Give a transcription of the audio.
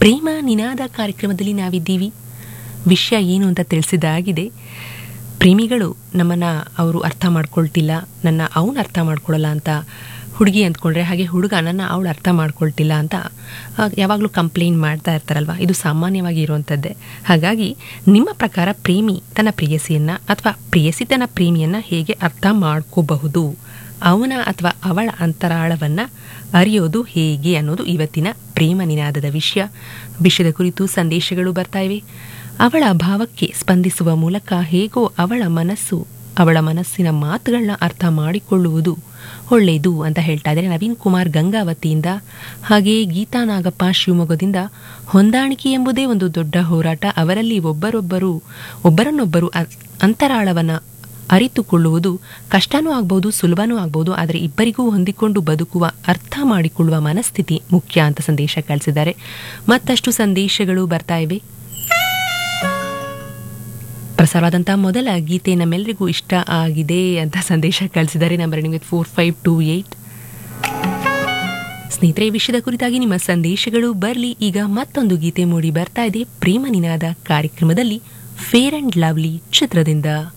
ಪ್ರೇಮ ನಿನಾದ ಕಾರ್ಯಕ್ರಮದಲ್ಲಿ ನಾವಿದ್ದೀವಿ ವಿಷಯ ಏನು ಅಂತ ತಿಳಿಸಿದಾಗಿದೆ ಪ್ರೇಮಿಗಳು ನಮ್ಮನ್ನು ಅವರು ಅರ್ಥ ಮಾಡ್ಕೊಳ್ತಿಲ್ಲ ನನ್ನ ಅವನು ಅರ್ಥ ಮಾಡ್ಕೊಳ್ಳಲ್ಲ ಅಂತ ಹುಡುಗಿ ಅಂದ್ಕೊಂಡ್ರೆ ಹಾಗೆ ಹುಡುಗ ನನ್ನ ಅವಳು ಅರ್ಥ ಮಾಡ್ಕೊಳ್ತಿಲ್ಲ ಅಂತ ಯಾವಾಗಲೂ ಕಂಪ್ಲೇಂಟ್ ಮಾಡ್ತಾ ಇರ್ತಾರಲ್ವ ಇದು ಸಾಮಾನ್ಯವಾಗಿ ಇರುವಂಥದ್ದೇ ಹಾಗಾಗಿ ನಿಮ್ಮ ಪ್ರಕಾರ ಪ್ರೇಮಿ ತನ್ನ ಪ್ರೇಯಸಿಯನ್ನು ಅಥವಾ ಪ್ರೇಯಸಿ ತನ್ನ ಪ್ರೇಮಿಯನ್ನು ಹೇಗೆ ಅರ್ಥ ಮಾಡ್ಕೋಬಹುದು ಅವನ ಅಥವಾ ಅವಳ ಅಂತರಾಳವನ್ನು ಅರಿಯೋದು ಹೇಗೆ ಅನ್ನೋದು ಇವತ್ತಿನ ಪ್ರೇಮ ನಿನಾದದ ವಿಷಯ ವಿಷಯದ ಕುರಿತು ಸಂದೇಶಗಳು ಬರ್ತಾ ಇವೆ ಅವಳ ಭಾವಕ್ಕೆ ಸ್ಪಂದಿಸುವ ಮೂಲಕ ಹೇಗೋ ಅವಳ ಮನಸ್ಸು ಅವಳ ಮನಸ್ಸಿನ ಮಾತುಗಳನ್ನ ಅರ್ಥ ಮಾಡಿಕೊಳ್ಳುವುದು ಒಳ್ಳೆಯದು ಅಂತ ಹೇಳ್ತಾ ಇದ್ದಾರೆ ನವೀನ್ ಕುಮಾರ್ ಗಂಗಾವತಿಯಿಂದ ಹಾಗೆಯೇ ಗೀತಾ ನಾಗಪ್ಪ ಶಿವಮೊಗ್ಗದಿಂದ ಹೊಂದಾಣಿಕೆ ಎಂಬುದೇ ಒಂದು ದೊಡ್ಡ ಹೋರಾಟ ಅವರಲ್ಲಿ ಒಬ್ಬರೊಬ್ಬರು ಒಬ್ಬರನ್ನೊಬ್ಬರು ಅ- ಅಂತರಾಳವನ್ನು ಅರಿತುಕೊಳ್ಳುವುದು ಕಷ್ಟನೂ ಆಗ್ಬೋದು ಸುಲಭನೂ ಆಗ್ಬೋದು ಆದರೆ ಇಬ್ಬರಿಗೂ ಹೊಂದಿಕೊಂಡು ಬದುಕುವ ಅರ್ಥ ಮಾಡಿಕೊಳ್ಳುವ ಮನಸ್ಥಿತಿ ಮುಖ್ಯ ಅಂತ ಸಂದೇಶ ಕಳಿಸಿದ್ದಾರೆ ಮತ್ತಷ್ಟು ಸಂದೇಶಗಳು ಬರ್ತಾ ಇವೆ ಪ್ರಸಾರವಾದಂಥ ಮೊದಲ ಗೀತೆ ನಮ್ಮೆಲ್ಲರಿಗೂ ಇಷ್ಟ ಆಗಿದೆ ಅಂತ ಸಂದೇಶ ಕಳಿಸಿದ್ದಾರೆ ನಂಬರ್ ನಿಮಗೆ ಫೋರ್ ಫೈವ್ ಟೂ ಏಯ್ಟ್ ಸ್ನೇಹಿತರೆ ಈ ವಿಷಯದ ಕುರಿತಾಗಿ ನಿಮ್ಮ ಸಂದೇಶಗಳು ಬರಲಿ ಈಗ ಮತ್ತೊಂದು ಗೀತೆ ಮೂಡಿ ಬರ್ತಾ ಇದೆ ಪ್ರೇಮ ನಿನಾದ ಕಾರ್ಯಕ್ರಮದಲ್ಲಿ ಫೇರ್ ಅಂಡ್ ಲವ್ಲಿ ಚಿತ್ರದಿಂದ